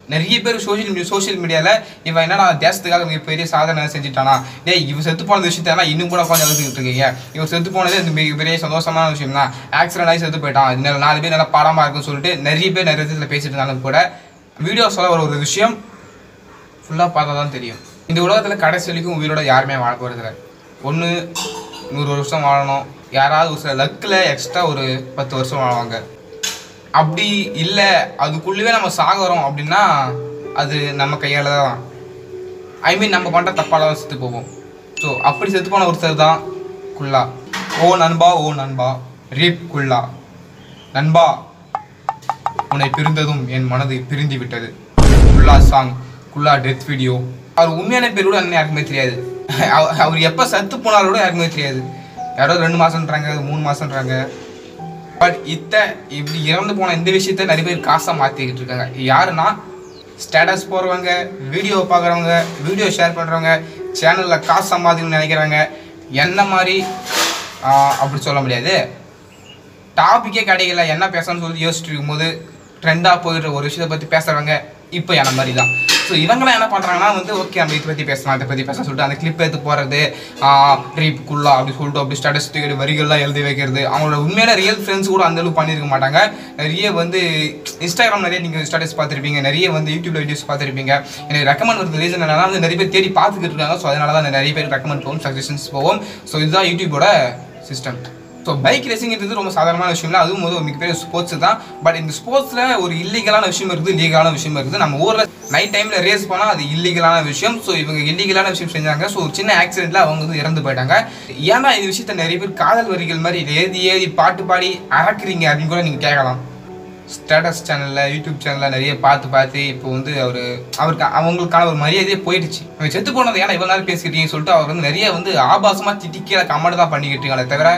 நிறைய பேர் social media social மீடியாவில் இவன் என்னடா தேசத்துக்காக மிகப்பெரிய சாதனை செஞ்சுட்டானா டேய் இவன் செத்து போன விஷயத்தான் இன்னும் கூட உட்காந்து எழுதிக்கிட்டு இருக்கீங்க இவன் செத்து போனது இந்த மிகப்பெரிய சந்தோஷமான விஷயம் தான் ஆக்சிடென்ட் ஆகி செத்து போயிட்டான் இது நல்ல- நாலு பேர் நல்லா பாடமாக இருக்குன்னு சொல்லிட்டு நிறைய பேர் நிறைய விதத்தில் பேசிட்டு இருந்தாலும் கூட வீடியோ சொல்ல வர ஒரு விஷயம் ஃபுல்லாக பார்த்தா தான் தெரியும் இந்த உலகத்தில் கடைசி வரைக்கும் உயிரோட யாருமே வாழ போகிறதில்ல ஒன்று நூறு வருஷம் வாழணும் யாராவது ஒரு சில லக்கில் எக்ஸ்ட்ரா ஒரு பத்து வருஷம் வாழ்வாங்க அப்படி இல்லை அதுக்குள்ளவே நம்ம சாகுறோம் அப்படின்னா அது நம்ம கையால் தான் ஐ மீன் நம்ம பண்ணுற தப்பால தான் செத்து போவோம் ஸோ அப்படி செத்து போன ஒருத்தர் தான் குல்லா ஓ நண்பா ஓ நண்பா ரீப் குல்லா நண்பா உன்னை பிரிந்ததும் என் மனது பிரிந்து விட்டது குல்லா சாங் குல்லா டெத் வீடியோ அவர் உண்மையான பேர் கூட இன்னும் யாருக்குமே தெரியாது அவ- அவர் எப்போ சத்து போனாலும் கூட யாருக்குமே தெரியாது யாரோ ரெண்டு மாதம்ன்றாங்க மூணு மாதம்ன்றாங்க பட் இத்த இப்படி இறந்து போன இந்த விஷயத்த நிறைய பேர் காசாக மாற்றிக்கிட்டு இருக்காங்க யாருன்னா ஸ்டேட்டஸ் போடுறவங்க வீடியோ பார்க்குறவங்க வீடியோ ஷேர் பண்ணுறவங்க சேனலில் காசு சம்பாதிக்கணும்னு நினைக்கிறாங்க என்ன மாதிரி ஆஹ், அப்படி சொல்ல முடியாது டாப்பிக்கே கிடைக்கல என்ன பேசணும்னு சொல்லி யோசிச்சுட்டு இருக்கும்போது ட்ரெண்டாக போயிடுற ஒரு விஷயத்தை பற்றி பேசுகிறவங்க இப்போ என்ன மாதிரி தான் ஸோ இவங்களாம் என்ன பண்ணுறாங்கன்னா வந்து ஓகே நம்ம இதை பற்றி பேசலாம் இதை பற்றி பேசலாம் சொல்லிட்டு அந்த கிளிப் எடுத்து போகிறது ரீப்புக்குள்ளா அப்படி சொல்லிட்டு அப்படி ஸ்டேட்டஸ் தூக்கிட்டு வரிகள்லாம் எழுதி வைக்கிறது அவங்களோட உண்மையான ரியல் ஃப்ரெண்ட்ஸ் கூட அந்த அளவுக்கு பண்ணியிருக்க மாட்டாங்க நிறைய வந்து இன்ஸ்டாகிராம் நிறைய நீங்கள் ஸ்டேட்டஸ் பார்த்துருப்பீங்க நிறைய வந்து யூடியூப்ல வீடியோஸ் பார்த்துருப்பீங்க எனக்கு ரெக்கமெண்ட் வருது ரீசன் என்னன்னா வந்து நிறைய பேர் தேடி பார்த்துக்கிட்டு இருக்காங்க ஸோ அதனால தான் நிறைய பேர் ரெக்கமெண்ட் போகும் சஜஷன்ஸ் போகும் ஸோ இதுதான் யூடியூபோட சிஸ்டம் ஸோ பைக் ரேசிங்கிறது ரொம்ப சாதாரணமான விஷயம் இல்லை அதுவும் ஒரு மிகப்பெரிய ஸ்போர்ட்ஸ் தான் பட் இந்த ஸ்போர்ட்ஸில் ஒரு இல்லீகலான விஷயம் இருக்குது லீகலான விஷயம் இருக்குது நம்ம ஊரில் நைட் டைமில் ரேஸ் போனால் அது இல்லீகலான விஷயம் ஸோ இவங்க இல்லீகலான விஷயம் செஞ்சாங்க ஸோ ஒரு சின்ன ஆக்சிடென்ட்டில் அவங்க வந்து இறந்து போயிட்டாங்க ஏன்னா இந்த விஷயத்த நிறைய பேர் காதல் வரிகள் மாதிரி ஏதி ஏதி பாட்டு பாடி அறக்குறீங்க அப்படின்னு கூட நீங்கள் கேட்கலாம் ஸ்டேட்டஸ் சேனலில் யூடியூப் சேனலில் நிறைய பார்த்து பார்த்து இப்போ வந்து அவர் அவருக்கு அவங்களுக்கான ஒரு மரியாதையே போயிடுச்சு அவன் செத்து போனது ஏன்னா இவ்வளோ நேரம் பேசிக்கிட்டீங்கன்னு சொல்லிட்டு அவர் வந்து நிறைய வந்து ஆபாசமாக திட்டி கீழே கமெண்ட் தான் பண்ணிக்கிட்டீங்களே தவிர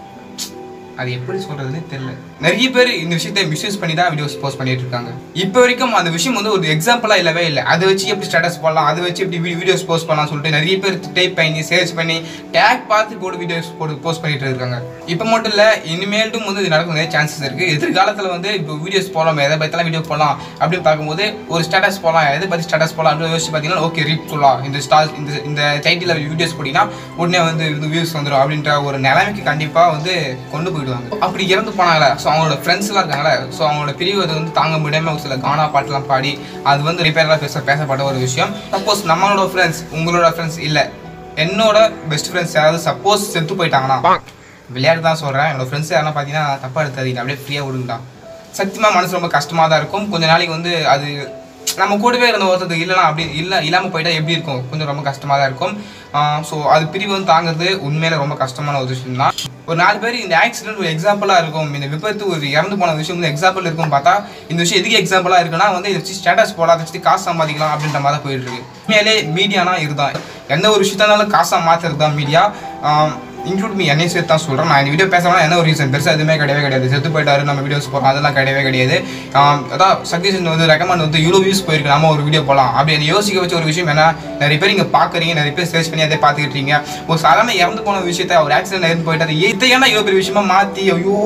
அது எப்படி சொல்றதுன்னு தெரியல நிறைய பேர் இந்த விஷயத்தை மிஸ்யூஸ் பண்ணி தான் வீடியோஸ் போஸ்ட் பண்ணிட்டு இருக்காங்க இப்போ வரைக்கும் அந்த விஷயம் வந்து ஒரு எக்ஸாம்பிளா இல்லவே இல்லை அதை வச்சு எப்படி ஸ்டேட்டஸ் போடலாம் அதை வச்சு எப்படி வீடியோஸ் போஸ்ட் பண்ணலாம் சொல்லிட்டு நிறைய பேர் டைப் பண்ணி சர்ச் பண்ணி டேக் பார்த்து போட்டு வீடியோஸ் போட்டு போஸ்ட் பண்ணிட்டு இருக்காங்க இப்போ மட்டும் இல்லை இனிமேல்ட்டும் வந்து இது நடக்கும் நிறைய சான்சஸ் இருக்கு எதிர்காலத்தில் வந்து இப்போ வீடியோஸ் போடலாம் எதை பற்றிலாம் வீடியோ போடலாம் அப்படின்னு பார்க்கும்போது ஒரு ஸ்டேட்டஸ் போடலாம் எதை பற்றி ஸ்டேட்டஸ் போடலாம் அப்படின்னு யோசிச்சு பார்த்தீங்கன்னா ஓகே ரீப் சொல்லலாம் இந்த ஸ்டார் இந்த இந்த டைட்டில் வீடியோஸ் போட்டிங்கன்னா உடனே வந்து இது வியூஸ் வந்துடும் அப்படின்ற ஒரு நிலைமைக்கு கண்டிப்பாக வந்து கொண்டு போயிடுவாங்க அப்படி இறந்து போனாங்களே ஸோ அவங்களோட ஃப்ரெண்ட்ஸ்லாம் இருக்காங்களே ஸோ அவங்களோட பிரிவு அது வந்து தாங்க முடியாமல் ஒரு சில கானா பாட்டெல்லாம் பாடி அது வந்து ரிப்பேர்லாம் பேச பேசப்பட்ட ஒரு விஷயம் சப்போஸ் நம்மளோட ஃப்ரெண்ட்ஸ் உங்களோட ஃப்ரெண்ட்ஸ் இல்லை என்னோட பெஸ்ட் ஃப்ரெண்ட்ஸ் யாராவது சப்போஸ் செத்து போயிட்டாங்கன்னா விளையாட்டு தான் சொல்கிறேன் என்னோட ஃப்ரெண்ட்ஸ் யாரெல்லாம் பார்த்தீங்கன்னா தப்பாக எடுத்தாதீங்க அப்படியே ஃப்ரீயாக விடுங்கடா சத்தியமாக மனசு ரொம்ப கஷ்டமாக தான் இருக்கும் கொஞ்ச நாளைக்கு வந்து அது நம்ம கூடவே இருந்த ஒருத்தருக்கு இல்லைனா அப்படி இல்லை இல்லாமல் போயிட்டா எப்படி இருக்கும் கொஞ்சம் ரொம்ப கஷ்டமாக தான் இருக்கும் ஸோ அது பிரிவு வந்து தாங்குறது உண்மையில ரொம்ப கஷ்டமான ஒரு விஷயம் தான் ஒரு நாலு பேர் இந்த ஆக்சிடென்ட் ஒரு எக்ஸாம்பிளாக இருக்கும் இந்த விபத்து ஒரு இறந்து போன விஷயம் வந்து எக்ஸாம்பிள் இருக்கும் பார்த்தா இந்த விஷயம் எதுக்கு எக்ஸாம்பிளாக இருக்குன்னா வந்து இதை வச்சு ஸ்டேட்டஸ் போடலாம் அதை வச்சு காசு சம்பாதிக்கலாம் அப்படின்ற மாதிரி தான் போயிட்டு இருக்கு உண்மையிலே மீடியானா இதுதான் எந்த ஒரு விஷயத்தாலும் காசாக மாற்றுறது தான் மீடியா இன்க்ளூட் மீ என்னையும் சேர்த்து தான் சொல்கிறேன் நான் இந்த வீடியோ பேசலாம் என்ன ஒரு ரீசன் பெருசாக எதுவுமே கிடையவே கிடையாது செத்து போயிட்டாரு நம்ம வீடியோஸ் போகிறோம் அதெல்லாம் கிடையவே கிடையாது ஆம், அதான் சக்திஷன் வந்து ரெக்கமெண்ட் வந்து இவ்வளோ வியூஸ் போயிருக்கு நம்ம ஒரு வீடியோ போகலாம் அப்படி என்னை யோசிக்க வச்ச ஒரு விஷயம் என்ன நிறைய பேர் இங்கே பார்க்குறீங்க நிறைய பேர் சர்ச் பண்ணி அதே பார்த்துக்கிட்டு இருக்கீங்க ஒரு சாதாரண இறந்து போன விஷயத்த ஒரு ஆக்சிடென்ட் இருந்து போயிட்டாரு இதை ஏன்னா இவ்வளோ பெரிய விஷயமா மாற்றி ஐயோ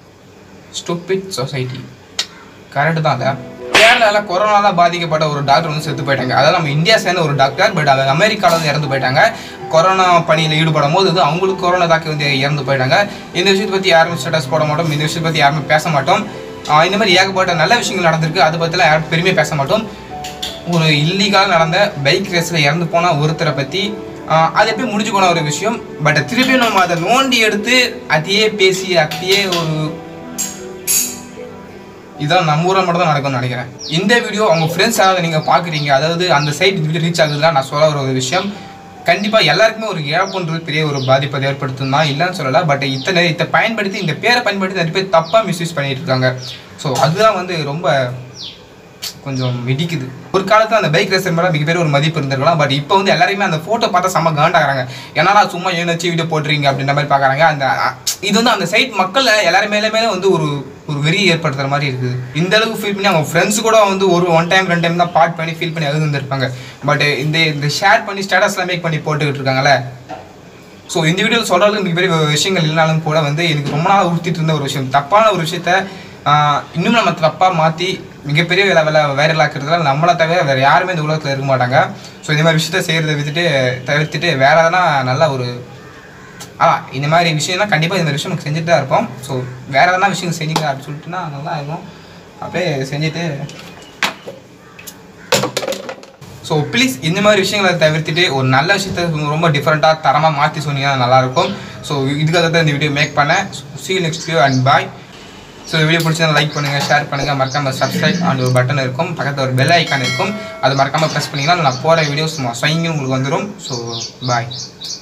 ஸ்டூபிட் சொசைட்டி கரெக்டு தான் இல்லை கேரளாவில் கொரோனால பாதிக்கப்பட்ட ஒரு டாக்டர் வந்து செத்து போயிட்டாங்க அதாவது நம்ம இந்தியா சேர்ந்த ஒரு டாக்டர் பட் அவங்க அமெரிக்காவில் வந்து இறந்து போயிட்டாங்க கொரோனா பணியில் ஈடுபடும் போது வந்து அவங்களுக்கு கொரோனா தாக்கி வந்து இறந்து போயிட்டாங்க இந்த விஷயத்தை பற்றி யாரும் ஸ்டேட்டஸ் போட மாட்டோம் இந்த விஷயத்தை பற்றி யாருமே பேச மாட்டோம் ஆஹ் இந்த மாதிரி ஏகப்பட்ட நல்ல விஷயங்கள் நடந்திருக்கு அதை பற்றிலாம் யாரும் பெருமையாக பேச மாட்டோம் ஒரு இல்லீகல் நடந்த பைக் ரேஸில் இறந்து போன ஒருத்தரை பற்றி அது எப்படி முடிஞ்சு போன ஒரு விஷயம் பட் திருப்பியும் நம்ம அதை நோண்டி எடுத்து அதையே பேசி அதையே ஒரு இதான் நம்ம ஊரில் மட்டும் தான் நடக்கும்னு நினைக்கிறேன் இந்த வீடியோ அவங்க ஃப்ரெண்ட்ஸ் யாராவது நீங்கள் பார்க்குறீங்க அதாவது அந்த சைட் வீடியோ ரீச் ஆகுதுலாம் நான் சொல்ல வர ஒரு விஷயம் கண்டிப்பாக எல்லாருக்குமே ஒரு இழப்புன்றது பெரிய ஒரு பாதிப்பை ஏற்படுத்தும் தான் இல்லைன்னு சொல்லலை பட் இத்தனை இதை பயன்படுத்தி இந்த பேரை பயன்படுத்தி நிறைய பேர் தப்பாக மிஸ்யூஸ் பண்ணிட்டு இருக்காங்க ஸோ அதுதான் வந்து ரொம்ப கொஞ்சம் இடிக்குது ஒரு காலத்துல அந்த பைக் ரேசர் மேலே மிகப்பெரிய ஒரு மதிப்பு இருந்திருக்கலாம் பட் இப்போ வந்து எல்லாருமே அந்த ஃபோட்டோ பார்த்தா செம்ம காண்டாகிறாங்க என்னடா சும்மா ஏனாச்சு வீடியோ போட்டுறீங்க அப்படின்ற மாதிரி பார்க்குறாங்க அந்த அ- இது வந்து அந்த சைட் மக்கள் எல்லாரும் மேலே மேலே வந்து ஒரு ஒரு வெறி ஏற்படுத்துற மாதிரி இருக்குது இந்த அளவுக்கு ஃபீல் பண்ணி அவங்க ஃப்ரெண்ட்ஸ் கூட வந்து ஒரு ஒன் டைம் ரெண்டு டைம் தான் பாட் பண்ணி ஃபீல் பண்ணி அழுது இருந்திருப்பாங்க பட் இந்த இந்த ஷேர் பண்ணி ஸ்டேட்டஸ்லாம் மேக் பண்ணி போட்டுக்கிட்டு இருக்காங்கல்ல ஸோ இந்த வீடியோவில் சொல்கிறதுக்கு மிகப்பெரிய விஷயங்கள் இல்லைனாலும் கூட வந்து எனக்கு ரொம்ப நாள் உறுத்திட்டு இருந்த ஒரு விஷயம் தப்பான ஒரு விஷயத்த ஆஹ், இன்னும் நம்ம தப்பாக மாற்றி மிகப்பெரிய லெவலில் வைரல் ஆக்குறதுல நம்மளை தவிர வேறு யாருமே இந்த உலகத்தில் இருக்க மாட்டாங்க ஸோ இந்த மாதிரி விஷயத்த செய்கிறத விட்டுட்டு தவிர்த்துட்டு வேறு எதனா நல்ல ஒரு ஆ இந்த மாதிரி விஷயம்லாம் கண்டிப்பாக இந்த மாதிரி விஷயம் நமக்கு செஞ்சுட்டு தான் இருப்போம் ஸோ வேறு எதனா விஷயம் செஞ்சீங்க அப்படின்னு சொல்லிட்டுனா நல்லா இருக்கும் அப்படியே செஞ்சுட்டு ஸோ ப்ளீஸ் இந்த மாதிரி விஷயங்களை தவிர்த்துட்டு ஒரு நல்ல விஷயத்த ரொம்ப டிஃப்ரெண்ட்டாக தரமாக மாற்றி சொன்னீங்கன்னா நல்லாயிருக்கும் ஸோ இதுக்காக தான் இந்த வீடியோ மேக் பண்ணேன் see next video and bye so இந்த வீடியோ பிடிச்சா லைக் பண்ணுங்கள் ஷேர் பண்ணுங்கள் மறக்காமல் சப்ஸ்கிரைப் அண்ட் ஒரு பட்டன் இருக்கும் பக்கத்தில் ஒரு பெல் ஐக்கான் இருக்கும் அது மறக்காமல் ப்ரெஸ் பண்ணிங்கன்னா நான் போகிற வீடியோஸ் ஸ்வைங்க உங்களுக்கு வந்துடும் ஸோ பாய்